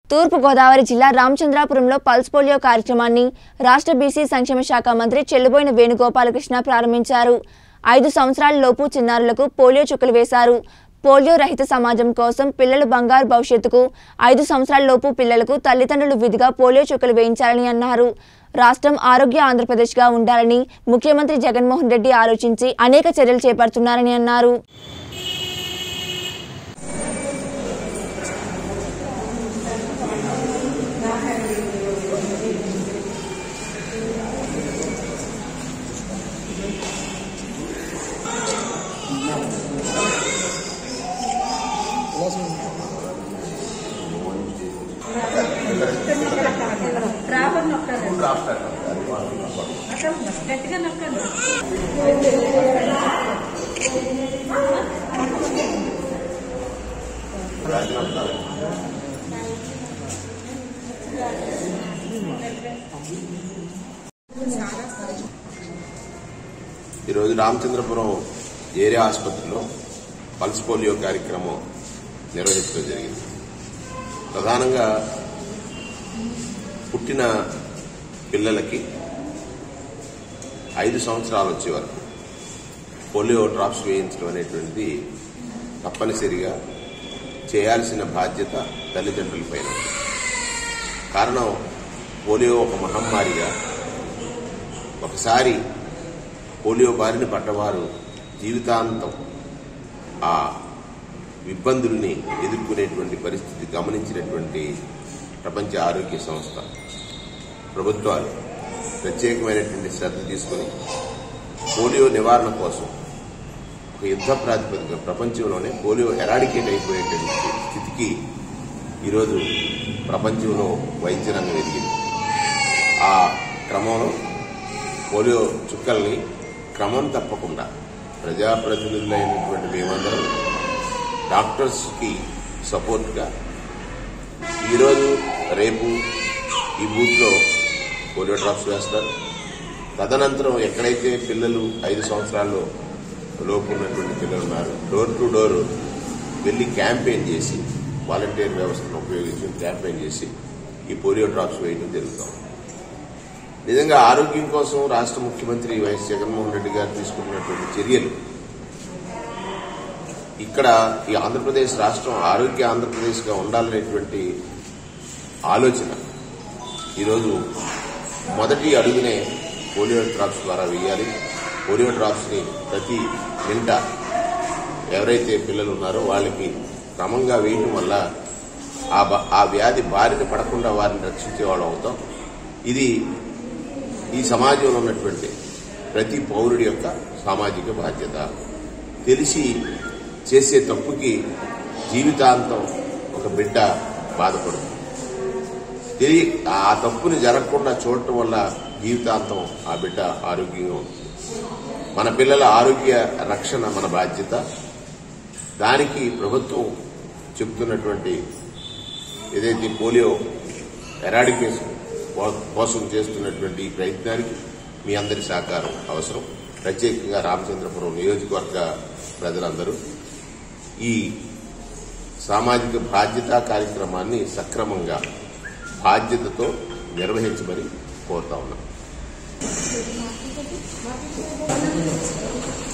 తూర్పు గోదావరి జిల్లా రామచంద్రాపురంలో pulse polio కార్యక్రమాన్ని రాష్ట్ర బీసీ సంక్షేమ శాఖ మంత్రి చెల్లుబోయిన వేణుగోపాలకృష్ణ ప్రారంభించారు ఐదు సంవత్సరాల లోపు చిన్నారులకు పోలియో చుక్కలు వేశారు పోలియో రహిత సమాజం కోసం పిల్లల బంగారు భవిష్యత్తుకు ఐదు సంవత్సరాల లోపు పిల్లలకు తల్లిదండ్రులు విధిగా పోలియో చుక్కలు వేయించాలని అన్నారు రాష్ట్రం ఆరోగ్య ఆంధ్రప్రదేశ్గా ఉండాలని ముఖ్యమంత్రి జగన్మోహన్ రెడ్డి ఆలోచించి అనేక చర్యలు చేపడుతున్నారని అన్నారు డ్రాపర్ నొక్కాలి అక్కడ గట్టిగా నొక్కండి ఈరోజు రామచంద్రపురం ఏరియా ఆసుపత్రిలో పల్స్ పోలియో కార్యక్రమం నిర్వహించడం జరిగింది ప్రధానంగా పుట్టిన పిల్లలకి ఐదు సంవత్సరాలు వచ్చే వరకు పోలియో డ్రాప్స్ వేయించడం అనేటువంటిది తప్పనిసరిగా చేయాల్సిన బాధ్యత తల్లిదండ్రులపైన ఉంది. కారణం పోలియో ఒక మహమ్మారిగా ఒకసారి పోలియో బారిన పడ్డవారు జీవితాంతం ఆ ఇబ్బందుల్ని ఎదుర్కొనేటువంటి పరిస్థితి గమనించినటువంటి ప్రపంచ ఆరోగ్య సంస్థ ప్రభుత్వాలు ప్రత్యేకమైనటువంటి శ్రద్ధ తీసుకుని పోలియో నివారణ కోసం ఒక యుద్ధ ప్రాతిపదిక ప్రపంచంలోనే పోలియో ఎరాడికేట్ అయిపోయేటువంటి స్థితికి ఈరోజు ప్రపంచంలో వైద్య రంగం ఎదిగింది ఆ క్రమంలో పోలియో చుక్కల్ని క్రమం తప్పకుండా ప్రజాప్రతినిధులైనటువంటి మేమందరం డాక్టర్స్కి సపోర్ట్గా ఈరోజు రేపు ఈ బూత్లో పోలియో డ్రాప్స్ వేస్తారు తదనంతరం ఎక్కడైతే పిల్లలు ఐదు సంవత్సరాల్లో లోపు ఉన్నటువంటి పిల్లలు ఉన్నారు డోర్ టు డోర్ వెళ్ళి క్యాంపెయిన్ చేసి వాలంటీర్ వ్యవస్థను ఉపయోగించి క్యాంపెయిన్ చేసి ఈ పోలియో డ్రాప్స్ వేయడం జరుగుతాం నిజంగా ఆరోగ్యం కోసం రాష్ట్ర ముఖ్యమంత్రి వైఎస్ జగన్మోహన్ రెడ్డి గారు తీసుకున్నటువంటి చర్యలు ఇక్కడ ఈ ఆంధ్రప్రదేశ్ రాష్ట్రం ఆరోగ్య ఆంధ్రప్రదేశ్గా ఉండాలనేటువంటి ఆలోచన ఈరోజు మొదటి అడుగునే పోలియో డ్రాప్స్ ద్వారా వేయాలి పోలియో డ్రాప్స్ని ప్రతి గంట ఎవరైతే పిల్లలు ఉన్నారో వాళ్ళకి క్రమంగా వేయటం వల్ల ఆ బ- ఆ వ్యాధి బారిన పడకుండా వారిని రక్షించే వాళ్ళం అవుతాం ఇది ఈ సమాజంలో ఉన్నటువంటి ప్రతి పౌరుడి యొక్క సామాజిక బాధ్యత తెలిసి చేసే తప్పుకి జీవితాంతం ఒక బిడ్డ బాధపడుతుంది తెలియ ఆ తప్పుని జరగకుండా చూడటం వల్ల జీవితాంతం ఆ బిడ్డ ఆరోగ్యంగా ఉంటుంది మన పిల్లల ఆరోగ్య రక్షణ మన బాధ్యత దానికి ప్రభుత్వం చెప్తున్నటువంటి ఏదైతే పోలియో ఎరాడికేషన్ కోసం చేస్తున్నటువంటి ఈ ప్రయత్నానికి మీ అందరి సహకారం అవసరం ప్రత్యేకంగా రామచంద్రపురం నియోజకవర్గ ప్రజలందరూ ఈ సామాజిక బాధ్యతా కార్యక్రమాన్ని సక్రమంగా బాధ్యతతో నిర్వహించమని కోరుతా ఉన్నాం